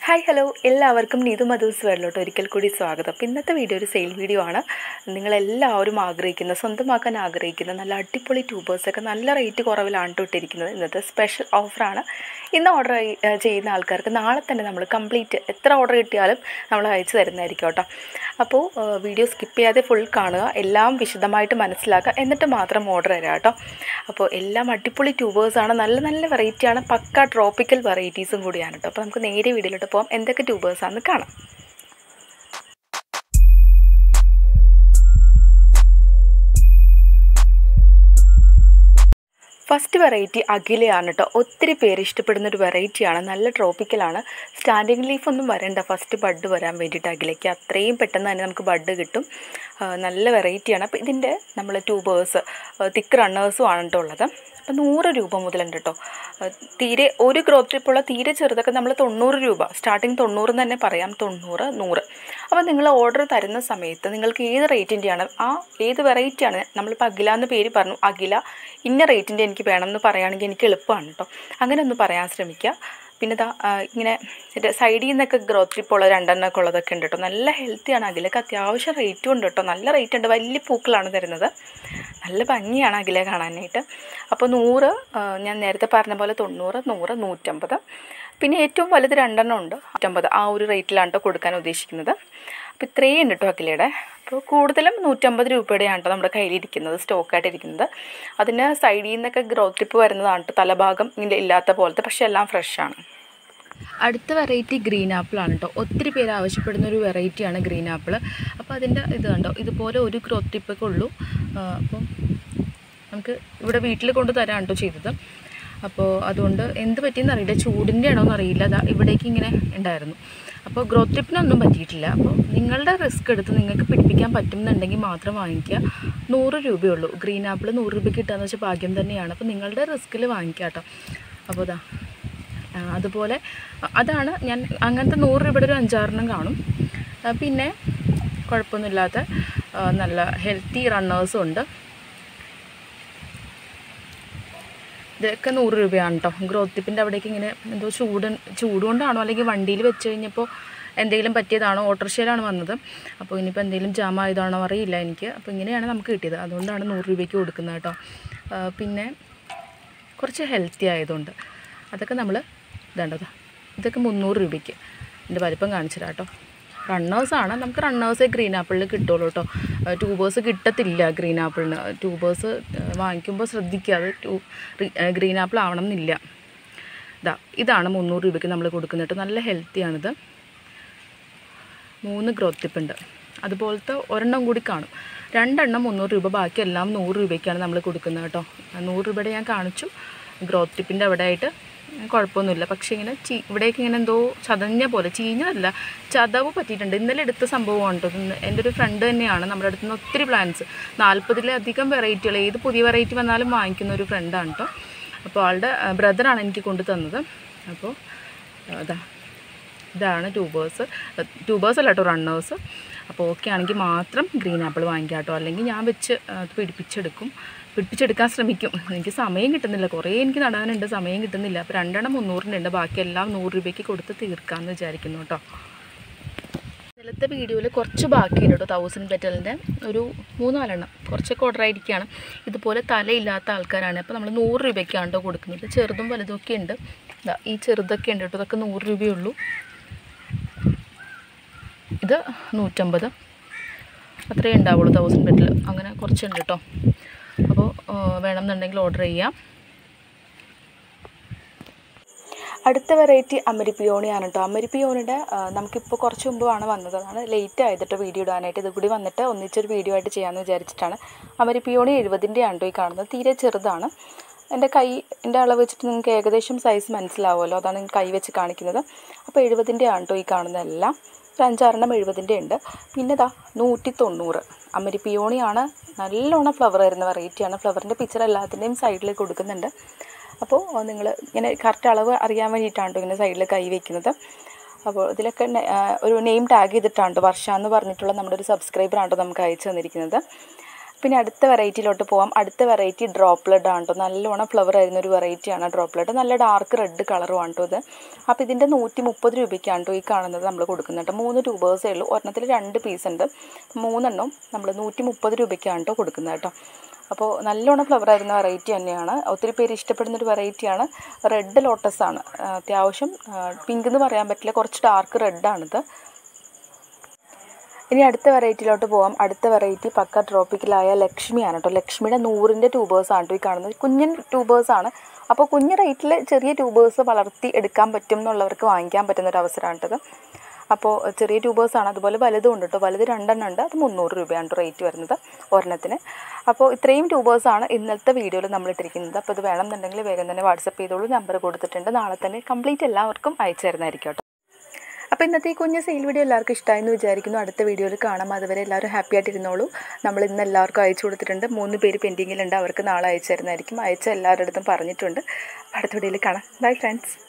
hi hello എല്ലാവർക്കും നീതു മധുസ് വേളിലോട്ട് ഒരിക്കൽ കൂടി സ്വാഗതം അപ്പോൾ ഇന്നത്തെ വീഡിയോ ഒരു സെയിൽ വീഡിയോ ആണ് നിങ്ങളെല്ലാവരും ആഗ്രഹിക്കുന്ന സ്വന്തമാക്കാൻ ആഗ്രഹിക്കുന്ന നല്ല അടിപൊളി ട്യൂബേഴ്സൊക്കെ നല്ല റേറ്റ് കുറവിലാണ് ട്ടോ ഇട്ടിരിക്കുന്നത് ഇന്നത്തെ സ്പെഷ്യൽ ഓഫറാണ് ഇന്ന് ഓർഡർ ചെയ്യുന്ന ആൾക്കാർക്ക് നാളെ തന്നെ നമ്മൾ കംപ്ലീറ്റ് എത്ര ഓർഡർ കിട്ടിയാലും നമ്മൾ അയച്ചു തരുന്നതായിരിക്കും കേട്ടോ അപ്പോൾ വീഡിയോ സ്കിപ്പ് ചെയ്യാതെ ഫുൾ കാണുക എല്ലാം വിശദമായിട്ട് മനസ്സിലാക്കുക എന്നിട്ട് മാത്രം ഓർഡർ തരാം കേട്ടോ അപ്പോൾ എല്ലാം അടിപൊളി ട്യൂബേഴ്സാണ് നല്ല നല്ല വെറൈറ്റിയാണ് പക്ക ട്രോപ്പിക്കൽ വെറൈറ്റീസും കൂടിയാണ് കേട്ടോ അപ്പോൾ നമുക്ക് നേരെ വീഡിയോയിലോട്ട് പോകാം എന്തൊക്കെ ട്യൂബേഴ്സാണെന്ന് കാണാം ഫസ്റ്റ് വെറൈറ്റി അഖിലയാണ് കേട്ടോ ഒത്തിരി പേര് ഇഷ്ടപ്പെടുന്ന ഒരു വെറൈറ്റിയാണ് നല്ല ട്രോപ്പിക്കലാണ് സ്റ്റാൻഡിങ് ലീഫ് ഒന്നും വരണ്ട ഫസ്റ്റ് ബഡ് വരാൻ വേണ്ടിയിട്ട് അഖിലയ്ക്ക് അത്രയും പെട്ടെന്ന് തന്നെ നമുക്ക് ബഡ് കിട്ടും ആ, നല്ല വെറൈറ്റിയാണ് അപ്പോൾ ഇതിൻ്റെ നമ്മൾ ട്യൂബേഴ്സ് തിക്ക് റണ്ണേഴ്സും ആണ് കേട്ടോ ഉള്ളത് അപ്പോൾ നൂറ് രൂപ മുതലുണ്ട് കേട്ടോ ആ, തീരെ ഒരു ഗ്രോത്ത് ട്രിപ്പുള്ള തീരെ ചെറുതൊക്കെ നമ്മൾ തൊണ്ണൂറ് രൂപ സ്റ്റാർട്ടിങ് തൊണ്ണൂറ് എന്ന് തന്നെ പറയാം തൊണ്ണൂറ് നൂറ് അപ്പോൾ നിങ്ങൾ ഓർഡർ തരുന്ന സമയത്ത് നിങ്ങൾക്ക് ഏത് റേറ്റിൻ്റെയാണ് ആ ഏത് വെറൈറ്റിയാണ് നമ്മളിപ്പോൾ അഖില എന്ന് പേര് പറഞ്ഞു അഖില ഇന്ന റേറ്റിൻ്റെ എനിക്ക് വേണം എന്ന് പറയുകയാണെങ്കിൽ എനിക്ക് എളുപ്പമാണ് കേട്ടോ അങ്ങനെ ഒന്ന് പറയാൻ ശ്രമിക്കുക പിന്നെ ഇതാ ആ, ഇങ്ങനെ സൈഡിൽ നിന്നൊക്കെ ഗ്രോത്ത് ട്രിപ്പുള്ള രണ്ടെണ്ണമൊക്കെ ഉള്ളതൊക്കെ ഉണ്ട് കേട്ടോ നല്ല ഹെൽത്തിയാണ് അഖിലൊക്കെ അത്യാവശ്യം റേറ്റും ഉണ്ട് കേട്ടോ നല്ല റേറ്റ് ഉണ്ട് വലിയ പൂക്കളാണ് തരുന്നത് നല്ല ഭംഗിയാണ് അഖില കാണാനായിട്ട് അപ്പോൾ നൂറ് ആ, ഞാൻ നേരത്തെ പറഞ്ഞ പോലെ തൊണ്ണൂറ് നൂറ് നൂറ്റമ്പത് പിന്നെ ഏറ്റവും വലുത് രണ്ടെണ്ണം ഉണ്ട് നൂറ്റമ്പത് ആ ഒരു റേറ്റിലാണ് കേട്ടോ കൊടുക്കാൻ ഉദ്ദേശിക്കുന്നത് അപ്പോൾ ഇത്രയും ഉണ്ട് കേട്ടോ അഖിലയുടെ അപ്പോൾ കൂടുതലും നൂറ്റമ്പത് രൂപയുടെയാണ് കേട്ടോ നമ്മുടെ കയ്യിലിരിക്കുന്നത് സ്റ്റോക്കായിട്ട് ഇരിക്കുന്നത് അതിന് സൈഡിൽ നിന്നൊക്കെ ഗ്രോത്ത് ടിപ്പ് വരുന്നതാണ് കേട്ടോ തലഭാഗം ഇങ്ങനെ ഇല്ലാത്ത പോലത്തെ പക്ഷേ എല്ലാം ഫ്രഷാണ് അടുത്ത വെറൈറ്റി ഗ്രീൻ ആപ്പിൾ ആണ് കേട്ടോ ഒത്തിരി പേര് ആവശ്യപ്പെടുന്ന ഒരു വെറൈറ്റിയാണ് ഗ്രീൻ ആപ്പിൾ അപ്പോൾ അതിൻ്റെ ഇത് കണ്ടോ ഇതുപോലെ ഒരു ഗ്രോത്ത് ടിപ്പൊക്കെ ഉള്ളൂ ആ, അപ്പം നമുക്ക് ഇവിടെ വീട്ടിൽ കൊണ്ട് തരാണ് കേട്ടോ ചെയ്തത് അപ്പോൾ അതുകൊണ്ട് എന്ത് പറ്റിയെന്ന് അറിയില്ല ചൂടിൻ്റെ ആണോ എന്നറിയില്ല അതാ ഇവിടേക്ക് ഇങ്ങനെ ഉണ്ടായിരുന്നു അപ്പോൾ ഗ്രോത്ത് ടിപ്പിനൊന്നും പറ്റിയിട്ടില്ല അപ്പോൾ നിങ്ങളുടെ റിസ്ക് എടുത്ത് നിങ്ങൾക്ക് പിടിപ്പിക്കാൻ പറ്റുന്നുണ്ടെങ്കിൽ മാത്രം വാങ്ങിക്കുക നൂറ് രൂപയുള്ളൂ ഗ്രീൻ ആപ്പിൾ നൂറ് രൂപയ്ക്ക് കിട്ടുകയെന്ന് വെച്ചാൽ ഭാഗ്യം തന്നെയാണ് അപ്പോൾ നിങ്ങളുടെ റിസ്കിൽ വാങ്ങിക്കുക കേട്ടോ അപ്പോൾ ഇതാ ആ, അതുപോലെ അ- അതാണ് ഞാൻ അങ്ങനത്തെ നൂറ് രൂപയുടെ ഒരു അഞ്ചാറെണ്ണം കാണും ആ, പിന്നെ കുഴപ്പമൊന്നുമില്ലാത്ത ആ, നല്ല ഹെൽത്തി റണ്ണേഴ്സും ഉണ്ട് ഇതൊക്കെ നൂറ് രൂപയാണ് കേട്ടോ ഗ്രോത്ത് ടിപ്പിൻ്റെ അവിടേക്ക് ഇങ്ങനെ എന്തോ ചൂട് ചൂട് കൊണ്ടാണോ അല്ലെങ്കിൽ വണ്ടിയിൽ വെച്ച് കഴിഞ്ഞപ്പോൾ എന്തെങ്കിലും പറ്റിയതാണോ ഓട്ടോറിക്ഷയിലാണ് വന്നത് അപ്പോൾ ഇനിയിപ്പോൾ എന്തെങ്കിലും ജാം ആയതാണോ അറിയില്ല എനിക്ക് അപ്പോൾ ഇങ്ങനെയാണ് നമുക്ക് കിട്ടിയത് അതുകൊണ്ടാണ് നൂറ് രൂപയ്ക്ക് കൊടുക്കുന്നത് കേട്ടോ ആ, പിന്നെ കുറച്ച് ഹെൽത്തി ആയതുകൊണ്ട് അതൊക്കെ നമ്മൾ ഇതേണ്ടത് ഇതൊക്കെ മുന്നൂറ് രൂപയ്ക്ക് ഇതിൻ്റെ വലിപ്പം കാണിച്ചു തരാം കേട്ടോ റണ്ണേഴ്സാണ് നമുക്ക് റണ്ണേഴ്സേ ഗ്രീൻ ആപ്പിളിൽ കിട്ടുള്ളൂ കേട്ടോ ട്യൂബേഴ്സ് കിട്ടത്തില്ല ഗ്രീൻ ആപ്പിളിന് ട്യൂബേഴ്സ് വാങ്ങിക്കുമ്പോൾ ശ്രദ്ധിക്കുക അത് ട്യൂ ഗ്രീൻ ആപ്പിൾ ആവണം എന്നില്ല ഇതാ ഇതാണ് മുന്നൂറ് രൂപയ്ക്ക് നമ്മൾ കൊടുക്കുന്നത് കേട്ടോ നല്ല ഹെൽത്തിയാണിത് മൂന്ന് ഗ്രോത്ത് ടിപ്പ് ഉണ്ട് അതുപോലത്തെ ഒരെണ്ണം കൂടി കാണും രണ്ടെണ്ണം മുന്നൂറ് രൂപ ബാക്കി എല്ലാം നൂറ് രൂപയ്ക്കാണ് നമ്മൾ കൊടുക്കുന്നത് കേട്ടോ ആ നൂറ് രൂപയുടെ ഞാൻ കാണിച്ചു ഗ്രോത്ത് ടിപ്പിൻ്റെ അവിടെ ആയിട്ട് കുഴപ്പമൊന്നുമില്ല പക്ഷേ ഇങ്ങനെ ചീ ഇവിടേക്ക് ഇങ്ങനെ എന്തോ ചതഞ്ഞ പോലെ ചീഞ്ഞതല്ല ചതവ് പറ്റിയിട്ടുണ്ട് ഇന്നലെ എടുത്ത സംഭവമാണ് കേട്ടോ ഇന്ന് എൻ്റെ ഒരു ഫ്രണ്ട് തന്നെയാണ് നമ്മുടെ അടുത്ത് നിന്ന് ഒത്തിരി പ്ലാന്റ്സ് നാൽപ്പതിലധികം വെറൈറ്റികൾ ഏത് പുതിയ വെറൈറ്റി വന്നാലും വാങ്ങിക്കുന്ന ഒരു ഫ്രണ്ടാണ് കേട്ടോ അപ്പോൾ ആളുടെ ബ്രദറാണ് എനിക്ക് കൊണ്ടു തന്നത് അപ്പോൾ അതാ ഇതാണ് ട്യൂബേഴ്സ് ട്യൂബേഴ്സ് അല്ല കേട്ടോ റണ്ണേഴ്സ് അപ്പോൾ ഓക്കെ ആണെങ്കിൽ മാത്രം ഗ്രീൻ ആപ്പിൾ വാങ്ങിക്കാം കേട്ടോ അല്ലെങ്കിൽ ഞാൻ വെച്ച് അത് പിടിപ്പിച്ചെടുക്കും പിടിപ്പിച്ചെടുക്കാൻ ശ്രമിക്കും എനിക്ക് സമയം കിട്ടുന്നില്ല കുറേ എനിക്ക് നടാനുണ്ട് സമയം കിട്ടുന്നില്ല അപ്പോൾ രണ്ടെണ്ണം മുന്നൂറിൻ്റെ ഉണ്ട് ബാക്കി എല്ലാം നൂറ് രൂപയ്ക്ക് കൊടുത്ത് തീർക്കാമെന്ന് വിചാരിക്കുന്നു കേട്ടോ ഇന്നലത്തെ വീഡിയോയിൽ കുറച്ച് ബാക്കിയുണ്ട് കേട്ടോ തൗസൻഡ് പെറ്റലിൻ്റെ ഒരു മൂന്നാലെണ്ണം കുറച്ചൊക്കെ ഓർഡർ ആയിരിക്കുകയാണ് ഇതുപോലെ തലയില്ലാത്ത ആൾക്കാരാണ് അപ്പോൾ നമ്മൾ നൂറ് രൂപയ്ക്കാണ് കേട്ടോ കൊടുക്കുന്നത് ചെറുതും വലുതും ഒക്കെ ഉണ്ട് ദാ ഈ ചെറുതൊക്കെ ഉണ്ട് കേട്ടോ ഇതൊക്കെ നൂറ് രൂപയുള്ളൂ ഇത് നൂറ്റമ്പത് അത്രയേ ഉണ്ടാവുള്ളൂ തൗസൻഡ് ബെറ്റിൽ അങ്ങനെ കുറച്ചുണ്ട് കേട്ടോ അപ്പോൾ വേണമെന്നുണ്ടെങ്കിൽ ഓർഡർ ചെയ്യാം അടുത്ത വെറൈറ്റി അമരിപ്പിയോണിയാണ് കേട്ടോ അമരിപ്പിയോണിയുടെ നമുക്കിപ്പോൾ കുറച്ച് മുമ്പാണ് വന്നത് അതാണ് ലേറ്റ് ആയതിട്ട് വീഡിയോ ഇടാനായിട്ട് ഇത് കൂടി വന്നിട്ട് ഒന്നിച്ചൊരു വീഡിയോ ആയിട്ട് ചെയ്യാമെന്ന് വിചാരിച്ചിട്ടാണ് അമരിപ്പിയോണി എഴുപതിൻ്റെ ആണ് കേട്ടോ ഈ കാണുന്നത് തീരെ ചെറുതാണ് എൻ്റെ കൈ എൻ്റെ അളവ് വെച്ചിട്ട് നിങ്ങൾക്ക് ഏകദേശം സൈസ് മനസ്സിലാവുമല്ലോ അതാണ് ഞാൻ കൈ വെച്ച് കാണിക്കുന്നത് അപ്പോൾ എഴുപതിൻ്റെ ആണ് കേട്ടോ ഈ കാണുന്നതെല്ലാം ഒരു അഞ്ചാറെണ്ണം എഴുപതിൻ്റെ ഉണ്ട് പിന്നെ ഇതാ നൂറ്റി തൊണ്ണൂറ് അമരിപ്പിയോണിയാണ് നല്ലോണം ഫ്ലവർ വരുന്ന വെറൈറ്റിയാണ് ഫ്ലവറിൻ്റെ പിക്ചർ എല്ലാത്തിൻ്റെയും സൈഡിൽ കൊടുക്കുന്നുണ്ട് അപ്പോൾ നിങ്ങൾ ഇങ്ങനെ കറക്റ്റ് അളവ് അറിയാൻ വേണ്ടിയിട്ടാണ് കേട്ടോ ഇങ്ങനെ സൈഡിൽ കൈ വയ്ക്കുന്നത് അപ്പോൾ ഇതിലൊക്കെ നെ- ആ, ഒരു നെയിം ടാഗ് ചെയ്തിട്ടാണ് കേട്ടോ വർഷ എന്ന് പറഞ്ഞിട്ടുള്ള നമ്മുടെ ഒരു സബ്സ്ക്രൈബറാണ് കേട്ടോ നമുക്ക് അയച്ചു തന്നിരിക്കുന്നത് പിന്നെ അടുത്ത വെറൈറ്റിയിലോട്ട് പോവാം അടുത്ത വെറൈറ്റി ഡ്രോപ്ലെറ്റ് ആണ് കേട്ടോ നല്ലോണം ഫ്ലവർ ആയിരുന്ന ഒരു വെറൈറ്റിയാണ് ഡ്രോപ്ലെറ്റ് നല്ല ഡാർക്ക് റെഡ് കളറും കേട്ടോ ഇത് അപ്പോൾ ഇതിൻ്റെ നൂറ്റി മുപ്പത് രൂപയ്ക്കാണ് കേട്ടോ ഈ കാണുന്നത് നമ്മൾ കൊടുക്കുന്നത് കേട്ടോ മൂന്ന് ട്യൂബേഴ്സേ ഉള്ളൂ ഒരെണ്ണത്തിൽ രണ്ട് പീസ് ഉണ്ട് മൂന്നെണ്ണം നമ്മൾ നൂറ്റി മുപ്പത് രൂപയ്ക്കാണ് കേട്ടോ കൊടുക്കുന്നത് കേട്ടോ അപ്പോൾ നല്ലോണം ഫ്ലവർ ആയിരുന്ന വെറൈറ്റി തന്നെയാണ് ഒത്തിരി പേര് ഇഷ്ടപ്പെടുന്ന ഒരു വെറൈറ്റിയാണ് റെഡ് ലോട്ടസ് ആണ് ആ, അത്യാവശ്യം പിങ്ക് എന്ന് പറയാൻ പറ്റില്ല കുറച്ച് ഡാർക്ക് റെഡാണിത് ഇനി അടുത്ത വെറൈറ്റിയിലോട്ട് പോവാം അടുത്ത വെറൈറ്റി പക്ക ട്രോപ്പിക്കലായ ലക്ഷ്മിയാണ് കേട്ടോ ലക്ഷ്മിയുടെ നൂറിൻ്റെ ട്യൂബേഴ്സാണ് കേട്ടോ ഈ കാണുന്നത് കുഞ്ഞൻ ട്യൂബേഴ്സാണ് അപ്പോൾ കുഞ്ഞ് റേറ്റിൽ ചെറിയ ട്യൂബേഴ്സ് വളർത്തി എടുക്കാൻ പറ്റും എന്നുള്ളവർക്ക് വാങ്ങിക്കാൻ പറ്റുന്ന ഒരു അവസരമാണ് കേട്ടത് അപ്പോൾ ചെറിയ ട്യൂബേഴ്സാണ് അതുപോലെ വലുതും ഉണ്ട് കേട്ടോ വലുത് രണ്ടെണ്ണം ഉണ്ട് അത് മുന്നൂറ് രൂപയാണ് കേട്ടോ റേറ്റ് വരുന്നത് ഒരെണ്ണത്തിന് അപ്പോൾ ഇത്രയും ട്യൂബേഴ്സാണ് ഇന്നത്തെ വീഡിയോയിൽ നമ്മൾ ഇട്ടിരിക്കുന്നത് അപ്പോൾ ഇത് വേണമെന്നുണ്ടെങ്കിൽ വേഗം തന്നെ വാട്സപ്പ് ചെയ്തോളൂ നമ്പർ കൊടുത്തിട്ടുണ്ട് നാളെ തന്നെ കംപ്ലീറ്റ് എല്ലാവർക്കും അയച്ചു തരുന്നതായിരിക്കും കേട്ടോ അപ്പോൾ ഇന്നത്തെ ഈ കുഞ്ഞ് സെയിൽ വീഡിയോ എല്ലാവർക്കും ഇഷ്ടമായെന്ന് വിചാരിക്കുന്നു അടുത്ത വീഡിയോയിൽ കാണാം അതുവരെ എല്ലാവരും ഹാപ്പി ആയിട്ടിരുന്നോളൂ നമ്മൾ ഇന്ന് എല്ലാവർക്കും അയച്ചു കൊടുത്തിട്ടുണ്ട് മൂന്ന് പേര് പെൻഡിങ്ങിലുണ്ട് അവർക്ക് നാളെ അയച്ചു തരുന്നതായിരിക്കും അയച്ച എല്ലാവരുടെ അടുത്തും പറഞ്ഞിട്ടുണ്ട് അടുത്ത വീഡിയോയിൽ കാണാം ബൈ ഫ്രണ്ട്സ്